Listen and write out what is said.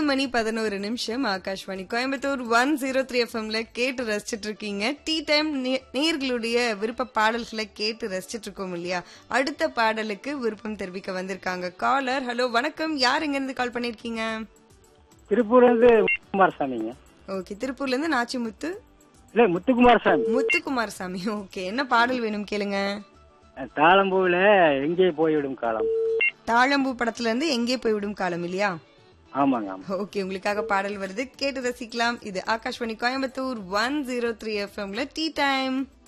மணி பதினோரு நிமிஷம் Akashvani Coimbatore one zero three எஃப்எம்ல கேட்டு ரசிச்சிட்டு இருக்கீங்க டீ டைம் நேர்களுடைய விருப்ப பாடல்களை கேட்டு ரசிச்சிட்டு இருக்கோம் இல்லையா அடுத்த பாடலுக்கு விருப்பம் தெரிவிக்க வந்திருக்காங்க காலர் ஹலோ வணக்கம் யார் எங்க இருந்து கால் பண்ணிருக்கீங்க திருப்பூர்ல இருந்து குமாரசாமிங்க ஓகே திருப்பூர்ல இருந்து நாச்சிமுத்து இல்ல முத்துக்குமாரசாமி முத்துக்குமார் சாமி ஓகே என்ன பாடல் வேணும் கேளுங்க தாளம்பூவில எங்கே போய்விடும் காலம் தாழம்பூ படத்துல இருந்து எங்கே போய்விடும் காலம் இல்லையா ஆமாங்க ஆமா ஓகே உங்களுக்காக பாடல் வருது கேட்டு ரசிக்கலாம் இது Akashvani Coimbatore one zero three எஃப்எம்ல டீ டைம்